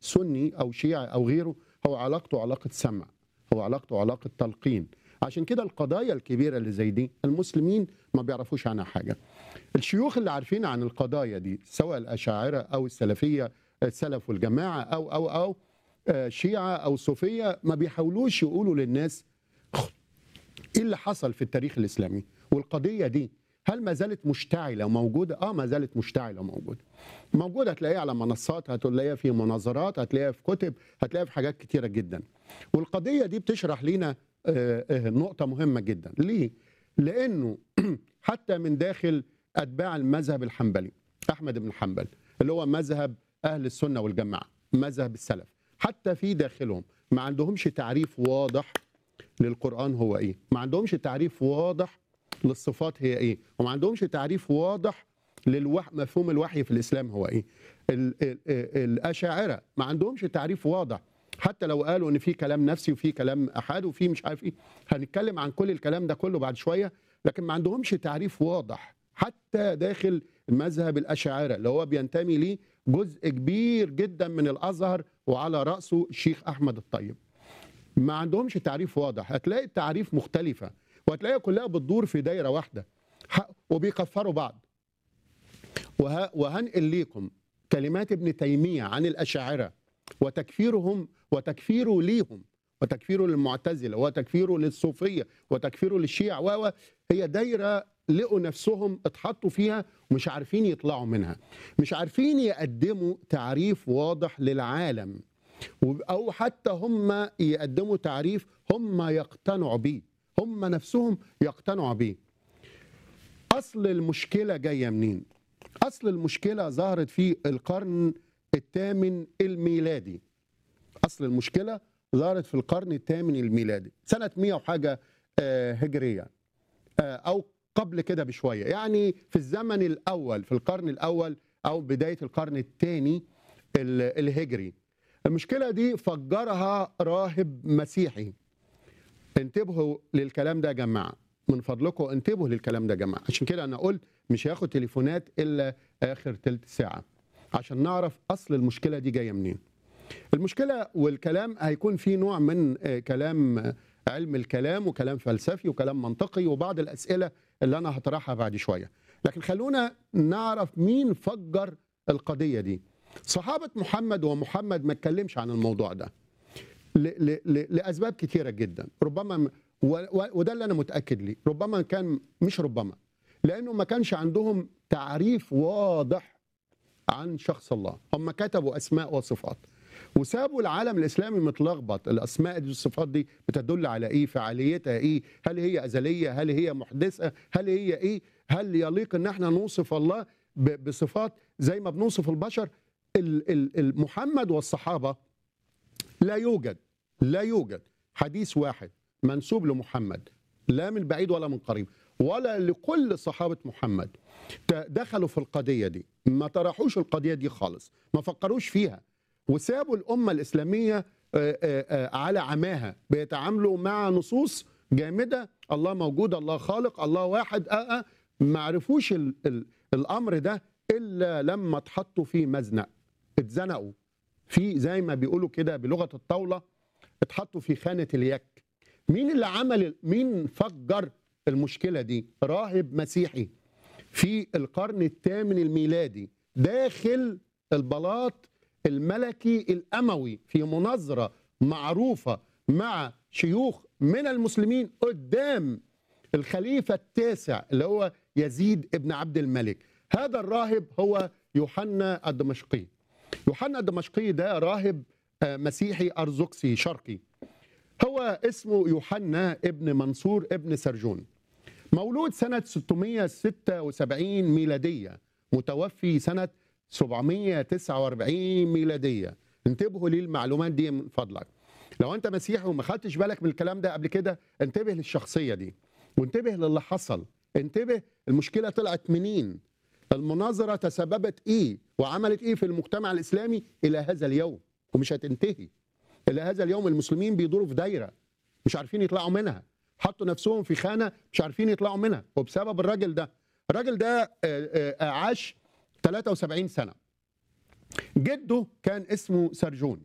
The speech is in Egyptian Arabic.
سني او شيعي او غيره هو علاقته علاقه سمع هو علاقته علاقه تلقين عشان كده القضايا الكبيره اللي زي دي المسلمين ما بيعرفوش عنها حاجه الشيوخ اللي عارفين عن القضايا دي سواء الاشاعره او السلفيه السلف والجماعه او او او آه، شيعه او صوفيه ما بيحاولوش يقولوا للناس ايه اللي حصل في التاريخ الاسلامي والقضيه دي هل ما زالت مشتعله موجوده اه ما زالت مشتعله موجوده موجوده هتلاقيها على منصات هتلاقيها في مناظرات هتلاقيها في كتب هتلاقيها في حاجات كتيره جدا والقضيه دي بتشرح لنا آه، آه، نقطه مهمه جدا ليه لانه حتى من داخل اتباع المذهب الحنبلي احمد بن حنبل اللي هو مذهب اهل السنه والجماعه مذهب السلف حتى في داخلهم ما عندهمش تعريف واضح للقرآن هو إيه ما عندهمش تعريف واضح للصفات هي إيه وما عندهمش تعريف واضح للوح... مفهوم الوحي في الإسلام هو إيه ال... ال... ال... الأشاعرة ما عندهمش تعريف واضح حتى لو قالوا ان في كلام نفسي وفي كلام احاد وفي مش عارف ايه هنتكلم عن كل الكلام ده كله بعد شويه لكن ما عندهمش تعريف واضح حتى داخل مذهب الاشاعره اللي هو بينتمي ليه جزء كبير جدا من الازهر وعلى راسه الشيخ احمد الطيب ما عندهمش تعريف واضح هتلاقي التعريف مختلفة وهتلاقيها كلها بتدور في دايرة واحدة ح- وبيكفروا بعض وه... وهنقل ليكم كلمات ابن تيمية عن الأشاعرة وتكفيرهم وتكفيره ليهم وتكفيره للمعتزلة وتكفيره للصوفية وتكفيره للشيع و و- هي دايرة لقوا نفسهم اتحطوا فيها ومش عارفين يطلعوا منها مش عارفين يقدموا تعريف واضح للعالم وب- او حتى هم يقدموا تعريف هم يقتنعوا بيه هم نفسهم يقتنعوا بيه اصل المشكله جايه منين اصل المشكله ظهرت في القرن الثامن الميلادي اصل المشكله ظهرت في القرن الثامن الميلادي سنه 100 وحاجه آه، هجريه آه، او قبل كده بشويه يعني في الزمن الاول في القرن الاول او بدايه القرن الثاني الهجري المشكله دي فجرها راهب مسيحي انتبهوا للكلام ده يا جماعه من فضلكم انتبهوا للكلام ده يا جماعه عشان كده انا قلت مش هياخد تليفونات الا اخر تلت ساعه عشان نعرف اصل المشكله دي جايه منين المشكله والكلام هيكون فيه نوع من آه، كلام آه، علم الكلام وكلام فلسفي وكلام منطقي وبعض الاسئله اللي انا هطرحها بعد شويه لكن خلونا نعرف مين فجر القضيه دي صحابه محمد ومحمد ما اتكلمش عن الموضوع ده ل- ل- ل- لاسباب كثيره جدا ربما م- و- و- وده اللي انا متاكد ليه ربما كان مش ربما لانه ما كانش عندهم تعريف واضح عن شخص الله هم كتبوا اسماء وصفات وسابوا العالم الاسلامي متلخبط الاسماء دي والصفات دي بتدل على ايه فعاليتها ايه هل هي ازليه هل هي محدثه هل هي ايه هل يليق ان احنا نوصف الله ب- بصفات زي ما بنوصف البشر ال- ال- ال- محمد والصحابه لا يوجد لا يوجد حديث واحد منسوب لمحمد لا من بعيد ولا من قريب ولا لكل صحابة محمد ت- دخلوا في القضية دي ما طرحوش القضية دي خالص ما فكروش فيها وسابوا الأمة الإسلامية آه، آه، آه، على عماها بيتعاملوا مع نصوص جامدة الله موجود الله خالق الله واحد آه آه ما عرفوش ال ال الأمر ده إلا لما اتحطوا في مزنق اتزنقوا في زي ما بيقولوا كده بلغه الطاوله اتحطوا في خانه اليك مين اللي عمل مين فجر المشكله دي راهب مسيحي في القرن الثامن الميلادي داخل البلاط الملكي الاموي في مناظره معروفه مع شيوخ من المسلمين قدام الخليفه التاسع اللي هو يزيد ابن عبد الملك هذا الراهب هو يوحنا الدمشقي يوحنا الدمشقي ده راهب آه، مسيحي ارثوذكسي شرقي هو اسمه يوحنا ابن منصور ابن سرجون مولود سنة 676 ميلادية متوفي سنة 749 ميلادية انتبهوا ليه المعلومات دي من فضلك لو انت مسيحي وما خدتش بالك من الكلام ده قبل كده انتبه للشخصية دي وانتبه للي حصل انتبه المشكلة طلعت منين المناظرة تسببت ايه وعملت ايه في المجتمع الاسلامي الى هذا اليوم ومش هتنتهي الى هذا اليوم المسلمين بيدوروا في دايرة مش عارفين يطلعوا منها حطوا نفسهم في خانة مش عارفين يطلعوا منها وبسبب الراجل ده الراجل ده آه، آه، عاش 73 سنة جده كان اسمه سرجون